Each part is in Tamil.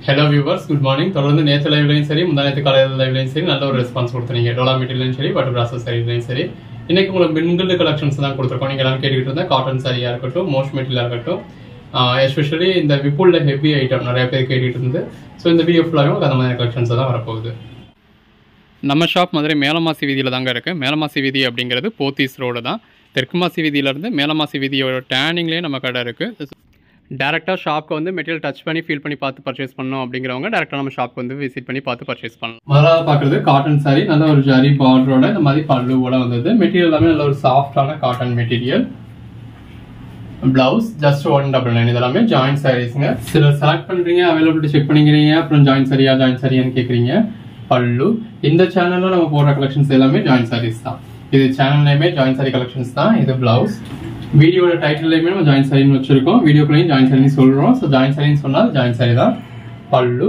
ஹலோ வியூவர்ஸ் குட் மார்னிங் தொடர்ந்து நேற்று லைவ்லையும் சரி முந்தானத்து காலையில் லைவ்லையும் சரி நல்ல ஒரு ரெஸ்பான்ஸ் கொடுத்துருங்க டோலா மெட்டீரியலும் சரி பட்டு பிராசஸ் சரிலையும் சரி இன்னைக்கு உங்களுக்கு பெண்கள் கலெக்ஷன்ஸ் தான் கொடுத்துருக்கோம் நீங்கள் எல்லாம் கேட்டுக்கிட்டு இருந்தால் காட்டன் சாரியாக இருக்கட்டும் மோஸ்ட் மெட்டீரியலாக இருக்கட்டும் எஸ்பெஷலி இந்த விப்புல்ல ஹெவி ஐட்டம் நிறைய பேர் கேட்டுட்டு இருந்து ஸோ இந்த வீடியோ ஃபுல்லாக உங்களுக்கு அந்த மாதிரி கலெக்ஷன்ஸ் தான் வரப்போகுது நம்ம ஷாப் மதுரை மேலமாசி வீதியில் தாங்க இருக்குது மேலமாசி வீதி அப்படிங்கிறது போத்தீஸ் ரோடு தான் தெற்கு மாசி வீதியிலேருந்து மேலமாசி வீதியோட டேனிங்லேயே நம்ம கடை இருக்குது டேரெக்டாக ஷாப்க்கு வந்து மெட்டீரியல் டச் பண்ணி ஃபீல் பண்ணி பார்த்து பர்ச்சேஸ் பண்ணோம் அப்படிங்கிறவங்க டேரெக்டாக நம்ம ஷாப்க்கு வந்து விசிட் பண்ணி பார்த்து பர்ச்சேஸ் பண்ணலாம் முதலாவது பார்க்குறது காட்டன் சாரி நல்ல ஒரு ஜரி பார்டரோட இந்த மாதிரி பல்லுவோட வந்தது மெட்டீரியல் எல்லாமே நல்ல ஒரு சாஃப்டான cotton material blouse just one double nine இதெல்லாமே ஜாயின்ட் சாரீஸ்ங்க சிலர் செலக்ட் பண்றீங்க அவைலபிலிட்டி செக் பண்ணிக்கிறீங்க அப்புறம் ஜாயின் சரியா ஜாயின் சரியான்னு கேட்குறீங்க பல்லு இந்த சேனல்ல நம்ம போடுற கலெக்ஷன்ஸ் எல்லாமே ஜாயின் சாரீஸ் தான் இது சேனல் நேமே ஜாயின் சாரி கலெக்ஷன்ஸ் தான் இது பிளவுஸ் வீடியோட டைட்டில்லையுமே நம்ம ஜாயின் சாரின்னு வச்சிருக்கோம் வீடியோக்குள்ளேயும் ஜாயின் சாரின்னு சொல்றோம் ஸோ ஜாயின் சாரின்னு சொன்னால் ஜாயின் சாரி தான் பல்லு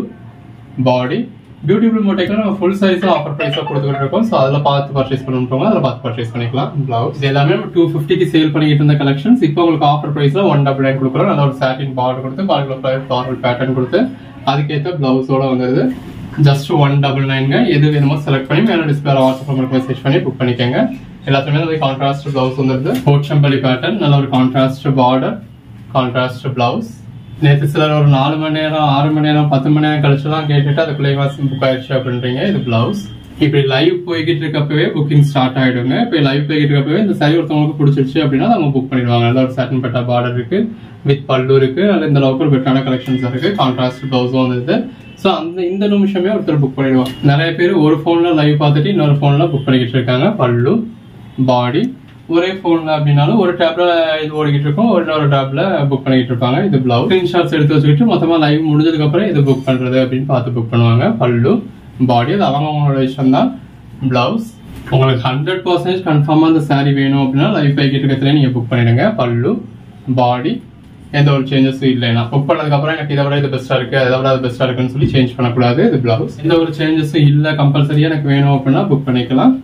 பாடி பியூட்டிஃபுல் மோட்டைக்கு நம்ம ஃபுல் சைஸ் ஆஃபர் ப்ரைஸாக கொடுத்துக்கிட்டு இருக்கோம் ஸோ அதில் பார்த்து பர்ச்சேஸ் பண்ணுறவங்க அதில் பார்த்து பர்ச்சேஸ் பண்ணிக்கலாம் பிளவுஸ் இது எல்லாமே நம்ம டூ ஃபிஃப்டிக்கு சேல் பண்ணிக்கிட்டு இருந்த கலெக்ஷன்ஸ் இப்போ உங்களுக்கு ஆஃபர் ப்ரைஸில் ஒன் டபுள் நைன் கொடுக்குறோம் நல்ல ஒரு சாட்டின் பார்டர் கொடுத்து பார்டர் ஃப்ளாரல் பேட்டர்ன் கொடுத்து அதுக்கேற்ற பிளவுஸோட வந்தது ஜஸ்ட் ஒன் டபுள் நைன்ங்க எது வேணுமோ செலக்ட் பண்ணி மேலே டிஸ்பிளே வாட்ஸ்அப் நம்பருக்கு மெசேஜ் பண்ணி புக் பண்ணிக்கோங்க எல்லாத்துமே நல்ல கான்ட்ராஸ்ட் பிளவுஸ் வந்துருது போச்சம்பள்ளி பேட்டர்ன் நல்ல ஒரு கான்ட்ராஸ்ட் பார்டர் கான்ட்ராஸ்ட் பிளவுஸ் நேற்று சிலர் ஒரு நாலு மணி நேரம் ஆறு மணி நேரம் பத்து மணி நேரம் கழிச்சுலாம் கேட்டுட்டு அதுக்குள்ளே மாசம் புக் ஆயிடுச்சு அப்படின்றீங்க இது பிளவுஸ் இப்படி லைவ் போய்கிட்டு இருக்கப்பவே புக்கிங் ஸ்டார்ட் ஆயிடுங்க இப்போ லைவ் போய்கிட்டு இருக்கப்பவே இந்த சரி ஒருத்தவங்களுக்கு பிடிச்சிருச்சு அப்படின்னா அவங்க புக் பண்ணிடுவாங்க நல்ல ஒரு சாட்டின் பட்டா பார்டர் இருக்கு வித் பல்லு இருக்கு அது இந்த அளவுக்கு ஒரு பெட்டான கலெக்ஷன்ஸ் இருக்கு கான்ட்ராஸ்ட் பிளவுஸும் வந்தது ஸோ அந்த இந்த நிமிஷமே ஒருத்தர் புக் பண்ணிடுவாங்க நிறைய பேர் ஒரு ஃபோன்ல லைவ் பார்த்துட்டு இன்னொரு ஃபோன்ல புக் பண்ணிக்கிட்டு இருக்காங்க பல்லு பாடி ஒரே ஃபோன்ல அப்படின்னாலும் ஒரு டேப்ல இது ஓடிக்கிட்டு இருக்கும் ஒரு இன்னொரு டேப்ல புக் பண்ணிக்கிட்டு இருப்பாங்க இது பிளவுஸ் ஸ்கிரீன்ஷாட்ஸ் எடுத்து வச்சுக்கிட்டு மொத்தமா லைவ் முடிஞ்சதுக்கு அப்புறம் இது புக் பண்றது அப்படின்னு பார்த்து புக் பண்ணுவாங்க பல்லு பாடி அது அவங்க அவங்களோட விஷயம் தான் பிளவுஸ் உங்களுக்கு ஹண்ட்ரட் பர்சன்டேஜ் கன்ஃபார்மா அந்த saree வேணும் அப்படின்னா லைவ் பேக்கெட் இருக்கிறதுல நீங்க புக் பண்ணிடுங்க பல்லு பாடி எந்த ஒரு சேஞ்சஸும் இல்லைனா புக் பண்ணதுக்கு அப்புறம் எனக்கு இதை விட இது பெஸ்டா இருக்கு அதை விட அது பெஸ்டா இருக்குன்னு சொல்லி சேஞ்ச் பண்ணக்கூடாது இது பிளவுஸ் எந்த ஒரு சேஞ்சஸும் இல்ல கம்பல்சரியா எனக்கு வேணும் அப்படின்னா புக் பண்ணிக்கலாம்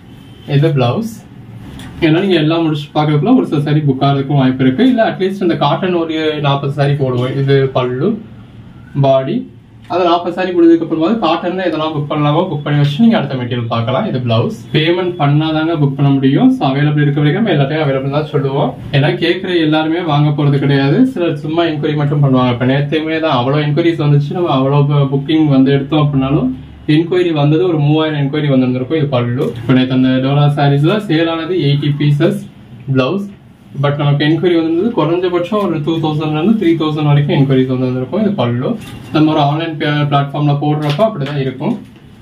இது பிளவுஸ் ஏன்னா நீங்க எல்லாம் முடிச்சு பார்க்கறதுக்குள்ள ஒரு சில சாரி புக் ஆகிறதுக்கும் வாய்ப்பு இருக்கு இல்ல அட்லீஸ்ட் இந்த காட்டன் ஒரு நாற்பது சாரி போடுவோம் இது பல்லு பாடி அது நாற்பது சாரி முடிஞ்சதுக்கு அப்புறமா காட்டன்ல இதெல்லாம் புக் பண்ணலாமோ புக் பண்ணி வச்சு நீங்க அடுத்த மெட்டீரியல் பார்க்கலாம் இது பிளவுஸ் பேமெண்ட் பண்ணாதாங்க புக் பண்ண முடியும் ஸோ அவைலபிள் இருக்க வரைக்கும் நம்ம எல்லாத்தையும் அவைலபிள் தான் சொல்லுவோம் ஏன்னா கேட்குற எல்லாருமே வாங்க போறது கிடையாது சிலர் சும்மா என்கொயரி மட்டும் பண்ணுவாங்க இப்போ நேற்றுமே தான் அவ்வளோ என்கொயரிஸ் வந்துச்சு நம்ம அவ்வளோ புக்கிங் வந்து எடுத்தோம் அப்படின்னாலும் என்கொயரி வந்தது ஒரு மூவாயிரம் என்கொயரி வந்திருந்திருக்கும் இது பல்லு இப்போ நேற்று அந்த டோலா சாரீஸ்ல சேல் ஆனது எயிட்டி பீசஸ் பிளவுஸ் பட் நமக்கு என்கொயரி வந்தது குறைஞ்சபட்சம் ஒரு டூ தௌசண்ட்ல இருந்து த்ரீ தௌசண்ட் வரைக்கும் என்கொயரிஸ் வந்திருக்கும் இது பல்லு நம்ம ஒரு ஆன்லைன் பிளாட்ஃபார்ம்ல போடுறப்ப அப்படிதான் இருக்கும்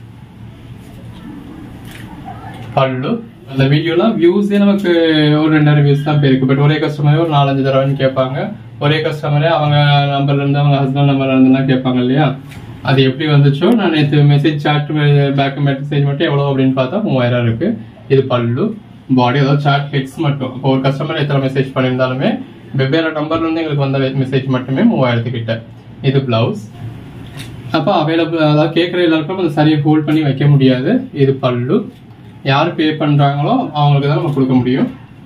பல்லு அந்த வீடியோலாம் வியூஸே நமக்கு ஒரு ரெண்டாயிரம் வியூஸ் தான் போயிருக்கு பட் ஒரே கஸ்டமரே ஒரு நாலஞ்சு தடவைன்னு கேட்பாங்க ஒரே கஸ்டமரே அவங்க நம்பர்ல இருந்து அவங்க ஹஸ்பண்ட் நம்பர்ல இருந்துலாம் கேட்பாங்க இல்லையா அது எப்படி வந்துச்சோ நான் நேற்று மெசேஜ் சாட் பேக் மெசேஜ் மட்டும் எவ்வளோ அப்படின்னு பார்த்தா மூவாயிரம் இருக்கு இது பல்லு பாடி அதாவது சாட் ஹெட்ஸ் மட்டும் இப்போ ஒரு கஸ்டமர் எத்தனை மெசேஜ் பண்ணியிருந்தாலுமே வெவ்வேறு நம்பர்ல இருந்து எங்களுக்கு வந்த மெசேஜ் மட்டுமே மூவாயிரத்துக்கிட்ட இது பிளவுஸ் அப்போ அவைலபிள் அதாவது கேட்குற எல்லாருக்கும் அந்த சரியை ஹோல்ட் பண்ணி வைக்க முடியாது இது பல்லு யார் பே பண்றாங்களோ அவங்களுக்கு தான் நம்ம கொடுக்க முடியும்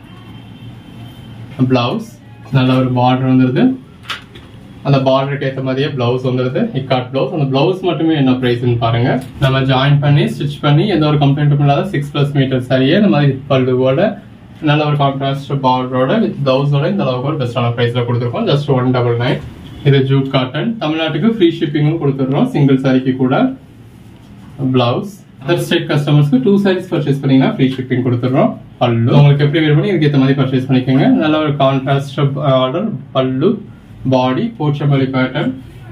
பிளவுஸ் நல்ல ஒரு பார்டர் வந்துருது அந்த பார்டருக்கு ஏற்ற மாதிரியே பிளவுஸ் வந்துருது இக்காட் பிளவுஸ் அந்த பிளவுஸ் மட்டுமே என்ன ப்ரைஸ்ன்னு பாருங்க நம்ம ஜாயின் பண்ணி ஸ்டிச் பண்ணி எந்த ஒரு கம்ப்ளைண்ட்டும் இல்லாத சிக்ஸ் பிளஸ் மீட்டர் சரியே இந்த மாதிரி பல்லுவோட நல்ல ஒரு கான்ட்ராஸ்ட் பார்டரோட வித் பிளவுஸோட இந்த அளவுக்கு ஒரு பெஸ்டான ப்ரைஸ்ல கொடுத்துருக்கோம் ஜஸ்ட் ஒன் டபுள் நைன் இது ஜூட் காட்டன் தமிழ்நாட்டுக்கு ஃப்ரீ ஷிப்பிங்கும் கொடுத்துடுறோம் சிங்கிள் சாரிக்கு கூட பிளவுஸ் அதர் ஸ்டேட் கஸ்டமர்ஸ்க்கு டூ சாரீஸ் பர்ச்சேஸ் பண்ணீங்கன்னா ஃப்ரீ ஷிப்பிங் கொடுத்துடுறோம் பல்லு உங்களுக்கு எப்படி வேணும் இதுக்கு ஏற்ற மாதிரி பர்ச்சேஸ் பண்ணிக்கோங்க நல்ல ஒரு கான்ட்ராஸ்ட் ஆர்டர் பல்லு பாடி போச்சம்பள்ளி பேட்டர்ன்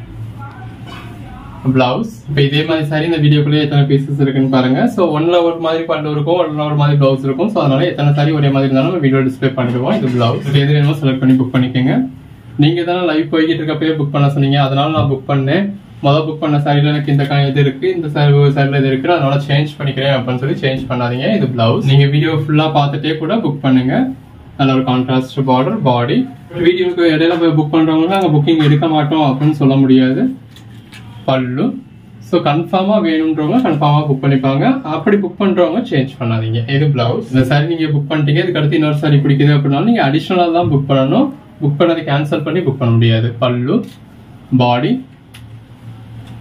பிளவுஸ் இப்போ இதே மாதிரி சாரி இந்த வீடியோக்குள்ளே எத்தனை பீசஸ் இருக்குன்னு பாருங்க ஸோ ஒன்ல ஒரு மாதிரி பல்லு இருக்கும் ஒன்ல ஒரு மாதிரி பிளவுஸ் இருக்கும் ஸோ அதனால எத்தனை சாரி ஒரே மாதிரி இருந்தாலும் நம்ம வீடியோ டிஸ்பிளே பண்ணிடுவோம் இது பிளவுஸ் எது வேணுமோ செலக்ட் பண்ணி புக் பண்ணிக்கோங்க நீங்க தானே லைவ் போய்கிட்டு இருக்கப்பவே புக் பண்ண சொன்னீங்க அதனால நான் புக் பண்ணேன் மொதல் புக் பண்ண சாரில எனக்கு இந்த க- இது இருக்கு இந்த சாரி சாரில இது இருக்கு அதனால சேஞ்ச் பண்ணிக்கிறேன் அப்படின்னு சொல்லி சேஞ்ச் பண்ணாதீங்க இது பிளவுஸ் நீங்க வீடியோ ஃபுல்லா பார்த்துட்டே கூட புக் பண்ணுங்க நல்ல ஒரு கான்ட்ராஸ்ட் பார்டர் பாடி வீடியோக்கு இடையில போய் புக் பண்றவங்க நாங்க புக்கிங் எடுக்க மாட்டோம் அப்படின்னு சொல்ல முடியாது பல்லு ஸோ கன்ஃபார்மா வேணுன்றவங்க கன்ஃபார்மா புக் பண்ணிப்பாங்க அப்படி புக் பண்றவங்க சேஞ்ச் பண்ணாதீங்க இது பிளவுஸ் இந்த சாரி நீங்க புக் பண்ணிட்டீங்க இதுக்கு அடுத்து இன்னொரு சாரி பிடிக்குது அப்படின்னாலும் நீங்க அடிஷனலா தான் புக் பண்ணணும் புக் பண்ணதை கேன்சல் பண்ணி புக் பண்ண முடியாது பல்லு பாடி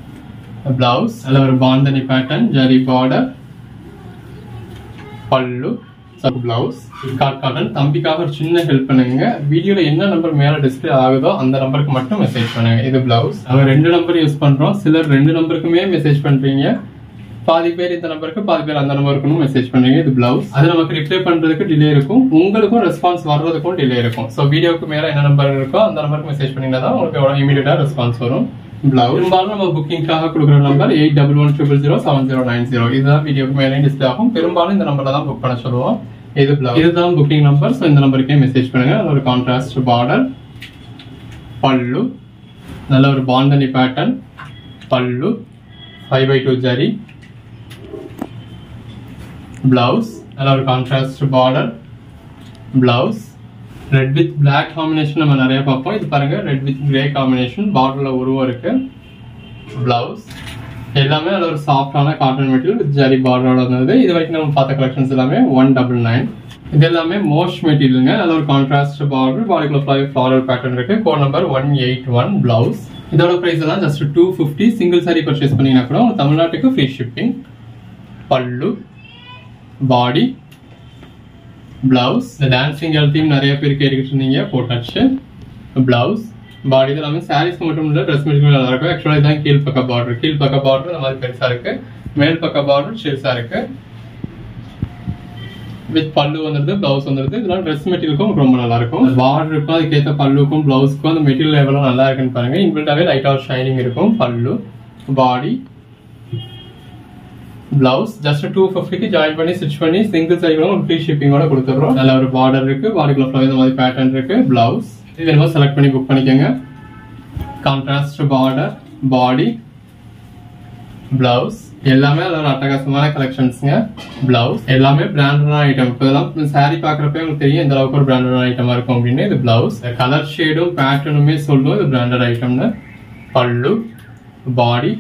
பிளவுஸ் அதில் ஒரு bandhani pattern zari border pallu blouse காட் காட்டன் தம்பிக்காக ஒரு சின்ன ஹெல்ப் பண்ணுங்க வீடியோல என்ன நம்பர் மேல டிஸ்பிளே ஆகுதோ அந்த நம்பருக்கு மட்டும் மெசேஜ் பண்ணுங்க இது பிளவுஸ் நாங்க ரெண்டு நம்பர் யூஸ் பண்றோம் சிலர் ரெண்டு நம்பருக்குமே மெசேஜ் பண்றீங்க பாதி பேர் இந்த நம்பருக்கு பாதி பேர் அந்த நம்பருக்கும் மெசேஜ் பண்றீங்க இது பிளவுஸ் அது நமக்கு ரிப்ளை பண்றதுக்கு டிலே இருக்கும் உங்களுக்கும் ரெஸ்பான்ஸ் வர்றதுக்கும் டிலே இருக்கும் ஸோ வீடியோக்கு மேல என்ன நம்பர் இருக்கோ அந்த நம்பருக்கு மெசேஜ் பண்ணீங்கன்னா தான் உங்களுக்கு இமீடியட்டா ரெஸ்பான்ஸ் வரும் பிளவுஸ் பெரும்பாலும் நம்ம புக்கிங்காக கொடுக்குற number eight double one triple zero seven zero nine zero இதுதான் வீடியோக்கு மேலே டிஸ்பிளே ஆகும் பெரும்பாலும் இந்த நம்பர்ல தான் புக் பண்ண சொல்லுவோம் இது பிளவுஸ் இதுதான் புக்கிங் நம்பர் ஸோ இந்த நம்பருக்கே மெசேஜ் பண்ணுங்க அது ஒரு கான்ட்ராஸ்ட் பார்டர் பல்லு நல்ல ஒரு bandhani pattern pallu five by two zari blouse நல்ல ஒரு contrast border blouse red with black combination நம்ம நிறைய பார்ப்போம் இது பாருங்க ரெட் வித் கிரே காம்பினேஷன் பார்டர்ல உருவம் இருக்கு பிளவுஸ் எல்லாமே அதில் ஒரு சாஃப்டான காட்டன் மெட்டீரியல் வித் ஜரி பார்டரோட வந்தது இது வரைக்கும் நம்ம பார்த்த கலெக்ஷன்ஸ் எல்லாமே ஒன் டபுள் நைன் இது எல்லாமே மோஸ்ட் மெட்டீரியலுங்க அதில் ஒரு கான்ட்ராஸ்ட் பார்டர் பாடிக்குள்ள ஃப்ளை ஃப்ளாரல் பேட்டர்ன் இருக்கு code number one eight one blouse இதோட ப்ரைஸ் எல்லாம் just two fifty single saree purchase பண்ணீங்கன்னா கூட உங்க தமிழ்நாட்டுக்கு ஃப்ரீ ஷிப்பிங் பல்லு பாடி பிளவுஸ் இந்த டான்சிங் எல்லாத்தையும் நிறைய பேர் கேட்டுக்கிட்டு இருந்தீங்க போட்டாச்சு பிளவுஸ் பாடி எல்லாமே சாரீஸ்க்கு மட்டும் இல்லை ட்ரெஸ் மெட்டீரியல் நல்லா இருக்கும் ஆக்சுவலாக இதான் கீழ் பக்க பார்டர் கீழ் பக்க பார்டர் இந்த மாதிரி பெருசா இருக்கு மேல் பக்க பார்டர் சிறுசா இருக்கு வித் பல்லு வந்துருது பிளவுஸ் வந்துருது இதெல்லாம் ட்ரெஸ் மெட்டீரியலுக்கும் ரொம்ப நல்லா இருக்கும் பார்டர் இருக்கும் அதுக்கேற்ற பல்லுக்கும் பிளவுஸ்க்கும் அந்த மெட்டீரியல் எவ்வளோ நல்லா இருக்குன்னு பாருங்க இன்பில்டாவே லைட் ஆஃப் ஷைனிங் இருக்கும் pallu body blouse just two ஃபிஃப்டிக்கு ஜாயின் பண்ணி ஸ்டிச் பண்ணி சிங்கிள் சைடு ஒரு ஃப்ரீ ஷிப்பிங்கோட கொடுத்துட்றோம் நல்ல ஒரு பார்டர் இருக்கு பாடிக்குள்ள ஃப்ளவர் இந்த மாதிரி பேட்டர்ன் இருக்கு பிளவுஸ் இது வேணுமோ செலக்ட் பண்ணி புக் பண்ணிக்கோங்க கான்ட்ராஸ்ட் பார்டர் பாடி பிளவுஸ் எல்லாமே அதோட அட்டகாசமான கலெக்ஷன்ஸ்ங்க பிளவுஸ் எல்லாமே பிராண்டடான ஐட்டம் இப்போ இதெல்லாம் சாரி பார்க்குறப்ப உங்களுக்கு தெரியும் எந்த அளவுக்கு ஒரு பிராண்டடான ஐட்டமா இருக்கும் அப்படின்னு இது பிளவுஸ் கலர் ஷேடும் பேட்டர்னுமே சொல்லும் இது பிராண்டட் ஐட்டம்னு பல்லு பாடி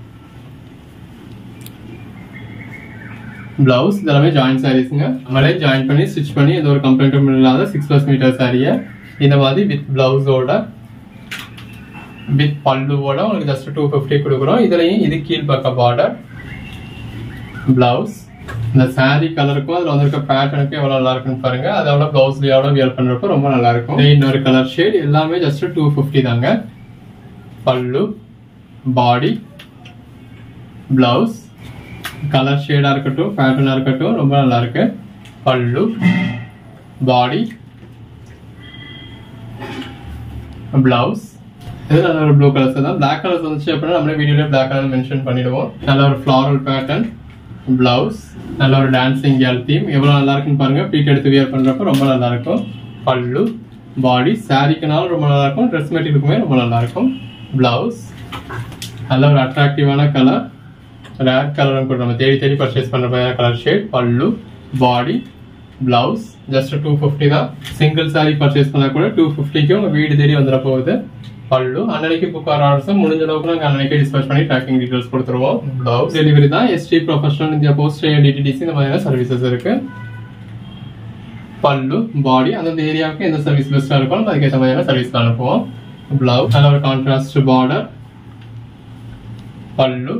பிளவுஸ் இதெல்லாமே ஜாயின் சாரீஸ்ங்க நம்மளே ஜாயின் பண்ணி ஸ்டிச் பண்ணி எந்த ஒரு கம்ப்ளைண்ட்டும் இல்லாத சிக்ஸ் பிளஸ் மீட்டர் சாரியை இந்த மாதிரி வித் பிளவுஸோட வித் பல்லுவோட உங்களுக்கு ஜஸ்ட் டூ ஃபிஃப்டி கொடுக்குறோம் இதுலயும் இது கீழ்பக்க பார்டர் பிளவுஸ் இந்த சாரி கலருக்கும் அதுல வந்திருக்க பேட்டர்னுக்கும் எவ்வளவு நல்லா இருக்குன்னு பாருங்க அதோட பிளவுஸ்லயோட வியர் பண்றப்ப ரொம்ப நல்லா இருக்கும் இது இன்னொரு கலர் ஷேட் எல்லாமே ஜஸ்ட் டூ ஃபிஃப்டி தாங்க பல்லு பாடி பிளவுஸ் கலர் ஷேடா இருக்கட்டும் பேட்டர்னா இருக்கட்டும் ரொம்ப நல்லா இருக்கு பல்லு பாடி பிளவுஸ் இது நல்ல ஒரு ப்ளூ கலர்ஸ் தான் பிளாக் கலர்ஸ் வந்துச்சு அப்படின்னா நம்மளே வீடியோல பிளாக் கலர் மென்ஷன் பண்ணிடுவோம் நல்ல ஒரு ஃப்ளாரல் பேட்டர்ன் பிளவுஸ் நல்ல ஒரு டான்சிங் கேல் தீம் எவ்வளவு நல்லா இருக்குன்னு பாருங்க பீட் எடுத்து வியர் பண்றப்ப ரொம்ப நல்லா இருக்கும் பல்லு பாடி சாரிக்குனாலும் ரொம்ப நல்லா இருக்கும் ட்ரெஸ் மெட்டீரியலுக்குமே ரொம்ப நல்லா இருக்கும் பிளவுஸ் நல்ல ஒரு அட்ராக்டிவான கலர் ரேர் கலரும் கூட நம்ம தேடி தேடி பர்ச்சேஸ் பண்ற colour shade pallu body blouse just two fifty தான் சிங்கிள் சாரி பர்ச்சேஸ் பண்ணா கூட டூ ஃபிஃப்டிக்கு உங்க வீடு தேடி வந்துட போகுது பல்லு அன்னைக்கு புக் ஆர்டர்ஸ் முடிஞ்ச அளவுக்கு நாங்கள் அன்னைக்கு டிஸ்பேச் பண்ணி ட்ராக்கிங் டீடைல்ஸ் கொடுத்துருவோம் பிளவுஸ் டெலிவரி தான் ST professional India post DTDC இந்த மாதிரியான சர்வீசஸ் இருக்கு பல்லு பாடி அந்தந்த ஏரியாவுக்கு எந்த சர்வீஸ் பெஸ்ட்டாக இருக்கோ நம்ம அதுக்கேற்ற மாதிரியான சர்வீஸ் அனுப்புவோம் பிளவுஸ் நல்ல ஒரு கான்ட்ராஸ்ட் பார்டர் பல்லு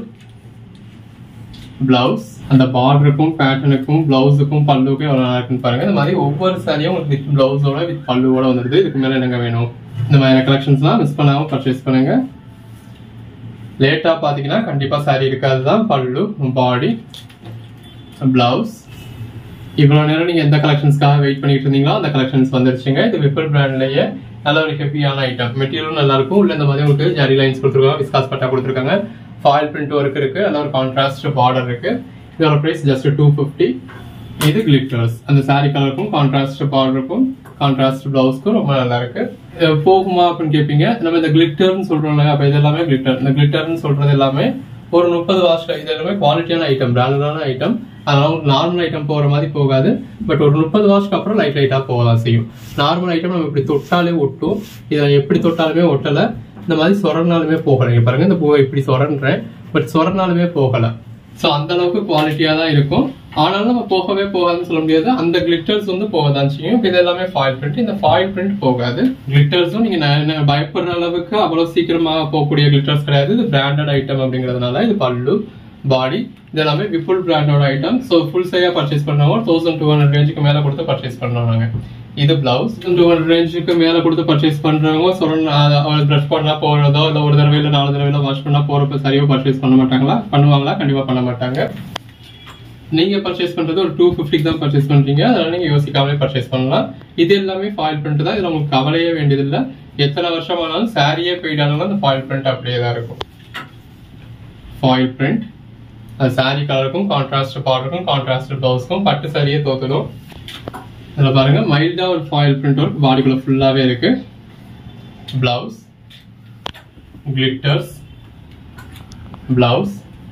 பிளவுஸ் அந்த பார்டருக்கும் பேட்டர்னுக்கும் பிளவுஸுக்கும் பல்லுக்கும் எவ்வளோ நல்லா இருக்குன்னு பாருங்க இந்த மாதிரி ஒவ்வொரு சாரியும் உங்களுக்கு வித் பிளவுஸோட வித் பல்லுவோட வந்துருது இதுக்கு மேல என்னங்க வேணும் இந்த மாதிரி கலெக்ஷன்ஸ்லாம் மிஸ் பண்ணாம பர்ச்சேஸ் பண்ணுங்க லேட்டா பாத்தீங்கன்னா கண்டிப்பா சாரி இருக்காது தான் பல்லு பாடி பிளவுஸ் இவ்வளவு நேரம் நீங்க எந்த கலெக்ஷன்ஸ்க்காக வெயிட் பண்ணிட்டு இருந்தீங்களோ அந்த கலெக்ஷன்ஸ் வந்துருச்சுங்க இது விப்பல் பிராண்ட்லயே நல்ல ஒரு ஹெவியான ஐட்டம் மெட்டீரியலும் நல்லா இருக்கும் உள்ள இந்த மாதிரி உங்களுக்கு ஜரி லைன்ஸ் கொடுத்துருக்காங்க விஸ்காஸ் பட்டா கொடுத்துருக்காங்க ஃபாயில் பிரிண்ட் ஒர்க் இருக்கு நல்ல ஒரு கான்ட்ராஸ்ட் பார்டர் இருக்கு இதோட பிரைஸ் ஜஸ்ட் டூ ஃபிஃப்டி இது கிளிட்டர்ஸ் அந்த சாரி கலருக்கும் கான்ட்ராஸ்ட் பார்டருக்கும் கான்ட்ராஸ்ட் பிளவுஸ்க்கும் ரொம்ப நல்லா இருக்கு அஹ் போகுமா அப்படின்னு கேட்பீங்க நம்ம இந்த கிளிட்டர்னு சொல்றோம்ல அப்ப இது எல்லாமே கிளிட்டர் இந்த கிளிட்டர்னு சொல்றது எல்லாமே ஒரு முப்பது வாஷ்ல இது எல்லாமே குவாலிட்டியான ஐட்டம் பிராண்டடான ஐட்டம் அதனால உங்களுக்கு நார்மல் ஐட்டம் போற மாதிரி போகாது பட் ஒரு முப்பது வாஷ்க்கு அப்புறம் லைட் லைட்டா போகலாம் செய்யும் நார்மல் ஐட்டம் நம்ம இப்படி தொட்டாலே ஒட்டும் இதை எப்படி தொட்டாலுமே ஒட்டல இந்த மாதிரி சொரனாலுமே போகல இங்க பாருங்க இந்த பூவை இப்படி சொரன்றேன் பட் சொரனாலுமே போகல ஸோ அந்த அளவுக்கு குவாலிட்டியா தான் இருக்கும் ஆனாலும் நம்ம போகவே போகாதுன்னு சொல்ல முடியாது அந்த கிளிட்டர்ஸ் வந்து போக தான் செய்யும் இப்போ இது எல்லாமே ஃபாயில் பிரிண்ட் இந்த ஃபாயில் பிரிண்ட் போகாது கிளிட்டர்ஸும் நீங்க ந- ந- பயப்படுற அளவுக்கு அவ்வளவு சீக்கிரமா போகக்கூடிய கிளிட்டர்ஸ் கிடையாது இது பிராண்டட் ஐட்டம் அப்படிங்கிறதுனால இது பல்லு பாடி இது எல்லாமே விப்புல் பிராண்டோட ஐட்டம் ஸோ ஃபுல் சையா பர்ச்சேஸ் பண்ணவங்க தௌசண்ட் டூ ஹண்ட்ரட் ரேஞ்சுக்கு மேல கொடுத்து பர்ச்சேஸ் பண்றோம் நாங்க இது பிளவுஸ் டூ ஹண்ட்ரட் ரேஞ்சுக்கு மேல கொடுத்து பர்ச்சேஸ் பண்றவங்க சொல்லணும் ப்ரஷ் பண்ணா போறதோ இல்ல ஒரு தடவை இல்ல நாலு தடவை வாஷ் பண்ணா போறப்ப சரியா பர்ச்சேஸ் பண்ண மாட்டாங்களா பண்ணுவாங்களா கண்டிப்பா பண்ண மாட்டாங்க நீங்க பர்ச்சேஸ் பண்றது ஒரு டூ ஃபிஃப்டிக்கு தான் பர்ச்சேஸ் பண்றீங்க அதனால நீங்க யோசிக்காமலே பர்ச்சேஸ் பண்ணலாம் இது எல்லாமே ஃபாயில் பிரிண்ட் தான் இதுல உங்களுக்கு கவலையே வேண்டியதில்லை எத்தனை வருஷம் ஆனாலும் சாரியே போயிட்டாலும் அந்த ஃபாயில் பிரிண்ட் அப்படியே தான் இருக்கும் ஃபாயில் பிரிண்ட் அது சாரி கலருக்கும் கான்ட்ராஸ்ட் பார்டருக்கும் கான்ட்ராஸ்ட் ப்ளவுஸ்க்கும் பட்டு சாரியே தோத்துடும் இதில் பாருங்க மைல்டா ஒரு ஃபாயில் பிரிண்ட் ஒர்க் பாடிக்குள்ள ஃபுல்லாவே இருக்கு blouse glitters blouse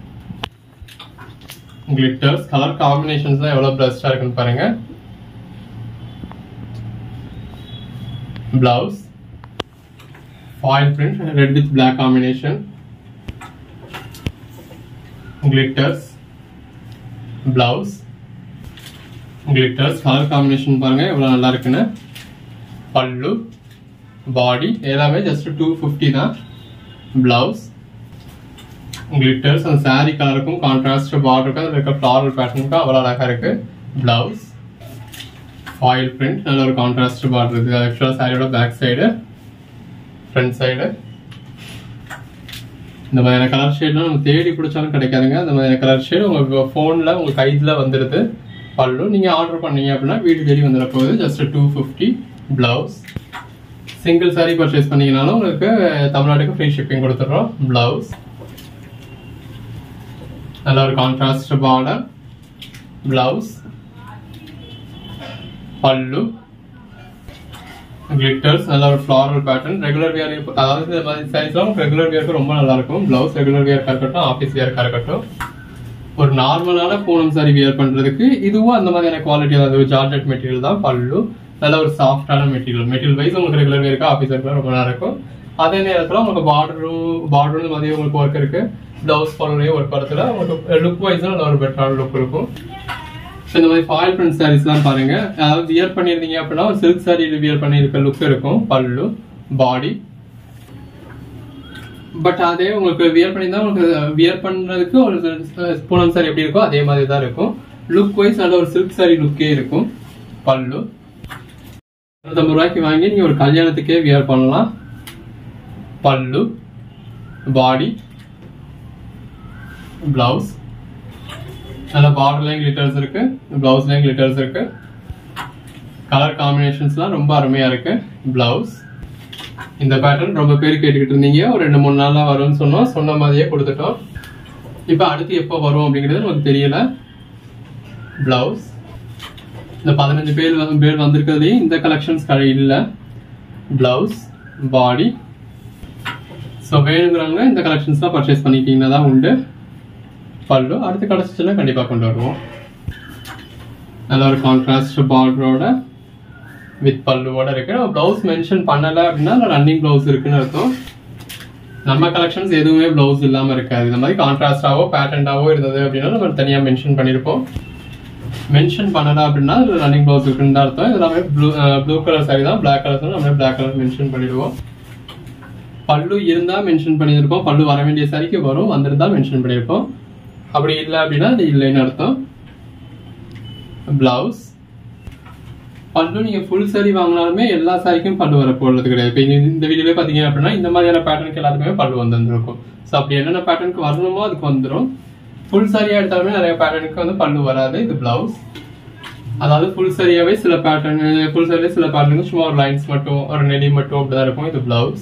glitters colour காம்பினேஷன்ஸ்லாம் எவ்வளவு பெஸ்டா இருக்குன்னு பாருங்க blouse foil print red with black combination glitters blouse glitters colour combination பாருங்க எவ்வளவு நல்லா இருக்குன்னு பல்லு பாடி எல்லாமே ஜஸ்ட் டூ ஃபிஃப்டி தான் பிளவுஸ் glitters அந்த saree கலருக்கும் கான்ட்ராஸ்ட் பார்டருக்கும் அதில் இருக்க ஃப்ளாரல் பேட்டர்னுக்கும் அவ்வளோ அழகா இருக்கு பிளவுஸ் ஃபாயில் பிரிண்ட் நல்ல ஒரு கான்ட்ராஸ்ட் பார்டர் இருக்கு ஆக்சுவலாக சாரியோட பேக் சைடு ஃப்ரண்ட் சைடு இந்த மாதிரியான கலர் ஷேட்லாம் நம்ம தேடி பிடிச்சாலும் கிடைக்காதுங்க அந்த மாதிரியான கலர் ஷேட் உங்க ஃபோனில் உங்க கையில் வந்துடுது பல்லு நீங்கள் ஆர்டர் பண்ணீங்க அப்படின்னா வீடு தேடி வந்துட போகுது just two fifty blouse single saree purchase பண்ணீங்கனாலும் உங்களுக்கு தமிழ்நாட்டுக்கு ஃப்ரீ ஷிப்பிங் கொடுத்துட்றோம் பிளவுஸ் நல்ல ஒரு contrast border blouse pallu glitters நல்ல ஒரு ஃப்ளாரல் பேட்டர்ன் ரெகுலர் வியர் அதாவது இந்த மாதிரி சைஸ்லாம் ரெகுலர் வியருக்கு ரொம்ப நல்லா இருக்கும் பிளவுஸ் ரெகுலர் வியர்க்கா இருக்கட்டும் ஆஃபீஸ் வியர்க்கா இருக்கட்டும் ஒரு நார்மலான பூனம் சாரி வியர் பண்றதுக்கு இதுவும் அந்த மாதிரியான குவாலிட்டி அதாவது ஜார்ஜெட் மெட்டீரியல் தான் பல்லு நல்ல ஒரு சாஃப்டான மெட்டீரியல் மெட்டீரியல் வைஸ் உங்களுக்கு ரெகுலர் வியர்க்கா ஆஃபீஸ் வியர்க்கா ரொம்ப நல்லா இருக்கும் அதே நேரத்தில் உங்களுக்கு பார்டரும் பார்டரும் இந்த மாதிரி உங்களுக்கு ஒர்க் இருக்கு பிளவுஸ் பல்லுலேயும் ஒர்க் வரதுல உங்களுக்கு லுக் வைஸும் நல்ல ஒரு பெட்டரான லுக் இருக்கும் ஸோ இந்த மாதிரி ஃபாயில் பிரிண்ட் சாரீஸ்லாம் பாருங்க அதாவது வியர் பண்ணியிருந்தீங்க அப்படின்னா ஒரு சில்க் சாரி வியர் பண்ணியிருக்க லுக் இருக்கும் பல்லு பாடி பட் அதே உங்களுக்கு வியர் பண்ணியிருந்தா உங்களுக்கு வியர் பண்றதுக்கு ஒரு பூனம் சாரி எப்படி இருக்கோ அதே மாதிரி தான் இருக்கும் லுக் வைஸ் நல்ல ஒரு சில்க் சாரி லுக்கே இருக்கும் பல்லு இருநூத்தம்பது ரூபாய்க்கு வாங்கி நீங்க ஒரு கல்யாணத்துக்கே வியர் பண்ணலாம் பல்லு பாடி பிளவுஸ் நல்ல பார்டர்லையும் கிளிட்டர்ஸ் இருக்கு பிளவுஸ்லயும் கிளிட்டர்ஸ் இருக்கு கலர் காம்பினேஷன்ஸ்லாம் ரொம்ப அருமையா இருக்கு பிளவுஸ் இந்த பேட்டர்ன் ரொம்ப பேர் கேட்டுக்கிட்டு இருந்தீங்க ஒரு ரெண்டு மூணு நாளா வரும்னு சொன்னோம் சொன்ன மாதிரியே கொடுத்துட்டோம் இப்போ அடுத்து எப்போ வரும் அப்படிங்கிறது நமக்கு தெரியல பிளவுஸ் இந்த பதினஞ்சு பேர் வந்து- பேர் வந்திருக்கிறதுலையும் இந்த கலெக்ஷன்ஸ் கடை இல்லை பிளவுஸ் பாடி ஸோ வேணுங்கிறவங்க இந்த கலெக்ஷன்ஸ்லாம் பர்ச்சேஸ் பண்ணிட்டீங்கன்னா தான் உண்டு பல்லு அடுத்து கிடச்சிச்சுன்னா கண்டிப்பாக கொண்டு வருவோம் நல்ல ஒரு கான்ட்ராஸ்ட் பார்டரோட வித் பல்லுவோட இருக்கு நம்ம ப்ளவுஸ் மென்ஷன் பண்ணல அப்படின்னா ரன்னிங் ப்ளவுஸ் இருக்குன்னு அர்த்தம் நம்ம கலெக்ஷன்ஸ் எதுவுமே ப்ளவுஸ் இல்லாம இருக்காது இந்த மாதிரி கான்ட்ராஸ்டாவோ பேட்டர்னாவோ இருந்தது அப்படின்னா நம்ம தனியா மென்ஷன் பண்ணியிருப்போம் மென்ஷன் பண்ணல அப்படின்னா இதுல ரன்னிங் ப்ளவுஸ் இருக்குன்னு தான் அர்த்தம் இது எல்லாமே ப்ளூ ப்ளூ கலர் சாரி தான் பிளாக் கலர் நம்ம பிளாக் கலர் மென்ஷன் பண்ணிடுவோம் பல்லு இருந்தா மென்ஷன் பண்ணியிருப்போம் பல்லு வர வேண்டிய சாரிக்கு வரும் வந்திருந்தா மென்ஷன் பண்ணியிருப்போம் அப்படி இல்லை அப்படின்னா அது இல்லைன்னு அர்த்தம் பிளவுஸ் பல்லு நீங்க ஃபுல் saree வாங்கினாலுமே எல்லா சாரிக்கும் பல்லு வர போடுறது கிடையாது இப்போ இந்த- இந்த வீடியோல பாத்தீங்க அப்படின்னா இந்த மாதிரியான பேட்டர்னுக்கு எல்லாத்துக்குமே பல்லு வந்துருக்கும் ஸோ அப்படி என்னென்ன பேட்டர்னுக்கு வரணுமோ அதுக்கு வந்துடும் ஃபுல் சாரியா எடுத்தாலுமே நிறைய பேட்டர்னுக்கு வந்து பல்லு வராது இது பிளவுஸ் அதாவது ஃபுல் சரியாவே சில பேட்டர்ன் ஃபுல் சரியா சில பேட்டர்னுக்கு சும்மா ஒரு லைன்ஸ் மட்டும் ஒரு நெடி மட்டும் அப்படிதான் இருக்கும் இது பிளவுஸ்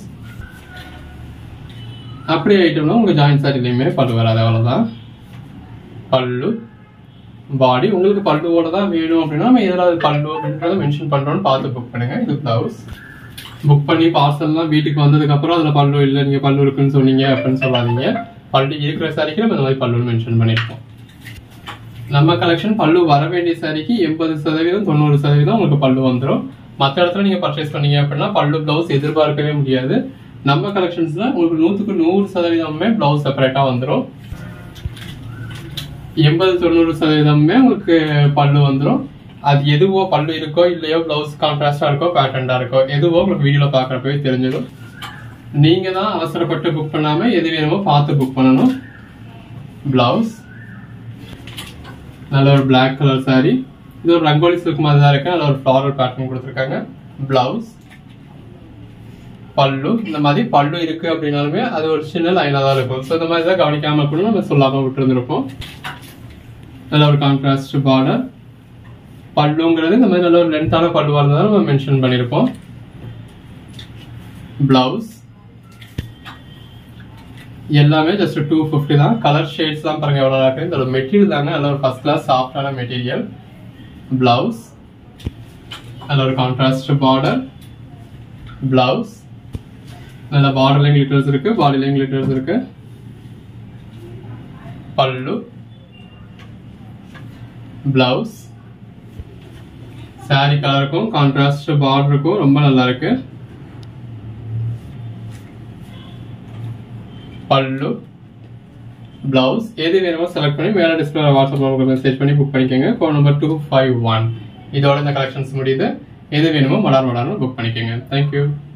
அப்படி ஐட்டம்னா உங்க ஜாயின் சாரிலையுமே பல்லு வராது அவ்வளவுதான் பல்லு பாடி உங்களுக்கு பல்லுவோட தான் வேணும் அப்படின்னா நம்ம எதில் பல்லு அப்படின்றத மென்ஷன் பண்றோம்னு பார்த்து புக் பண்ணுங்க இது பிளவுஸ் புக் பண்ணி பார்சல்லாம் வீட்டுக்கு வந்ததுக்கு அப்புறம் அதுல பல்லு இல்லை நீங்க பல்லு இருக்குன்னு சொன்னீங்க அப்படின்னு சொல்லாதீங்க பல்லு இருக்கிற சாரிக்கு நம்ம இந்த மாதிரி பல்லுன்னு மென்ஷன் பண்ணிருக்கோம் நம்ம கலெக்ஷன் பல்லு வர வேண்டிய சாரிக்கு எண்பது சதவீதம் தொண்ணூறு சதவீதம் உங்களுக்கு பல்லு வந்துடும் மற்ற இடத்துல நீங்க பர்ச்சேஸ் பண்ணீங்க அப்படின்னா பல்லு பிளவுஸ் எதிர்பார்க்கவே முடியாது நம்ம கலெக்ஷன்ஸ்ல உங்களுக்கு நூத்துக்கு நூறு சதவீதமே பிளவுஸ் செப்பரேட்டா வந்துடும் எண்பது தொண்ணூறு சதவீதமே உங்களுக்கு பல்லு வந்துடும் அது எதுவோ பல்லு இருக்கோ இல்லையோ ப்ளவுஸ் கான்ட்ராஸ்டா இருக்கோ பேட்டர்ண்டா இருக்கோ எதுவோ உங்களுக்கு வீடியோல பாக்குறப்பவே தெரிஞ்சிடும் நீங்க தான் அவசரப்பட்டு புக் பண்ணாம எது வேணுமோ பார்த்து புக் பண்ணணும் பிளவுஸ் நல்ல ஒரு பிளாக் கலர் saree இது ஒரு ரங்கோலி சில்க் மாதிரி தான் இருக்கு நல்ல ஒரு ஃப்ளாரல் பேட்டர்ன் கொடுத்துருக்காங்க பிளவுஸ் பல்லு இந்த மாதிரி பல்லு இருக்கு அப்படின்னாலுமே அது ஒரு சின்ன லைனா தான் இருக்கும் ஸோ இந்த மாதிரி தான் கவனிக்காம கூட நம்ம சொல்லாம விட்டுருந்துருப்போம் நல்ல ஒரு கான்ட்ராஸ்ட் பார்டர் பல்லுங்கிறது இந்த மாதிரி நல்ல ஒரு லென்த்தான பல்லுவா இருந்தாலும் நம்ம மென்ஷன் பண்ணியிருப்போம் பிளவுஸ் எல்லாமே ஜஸ்ட் டூ ஃபிஃப்டி தான் கலர் ஷேட்ஸ் தான் பாருங்க எவ்வளோ இருக்கு இந்த மெட்டீரியல் தாங்க நல்ல ஒரு ஃபர்ஸ்ட் கிளாஸ் சாஃப்டான மெட்டீரியல் பிளவுஸ் நல்ல ஒரு கான்ட்ராஸ்ட் பார்டர் பிளவுஸ் நல்ல பார்டர்லையும் கிளிட்டர்ஸ் இருக்கு பாடிலையும் கிளிட்டர்ஸ் இருக்கு பல்லு பிளவுஸ் saree கலருக்கும் கான்ட்ராஸ்ட் பார்டருக்கும் ரொம்ப நல்லா இருக்கு பல்லு பிளவுஸ் எது வேணுமோ செலக்ட் பண்ணி மேலே டிஸ்பிளே வாட்ஸ்அப்ல உங்களுக்கு மெசேஜ் பண்ணி புக் பண்ணிக்கோங்க phone number two five one இதோட இந்த கலெக்ஷன்ஸ் முடியுது எது வேணுமோ மலர் மலர்னு புக் பண்ணிக்கோங்க தேங்க்யூ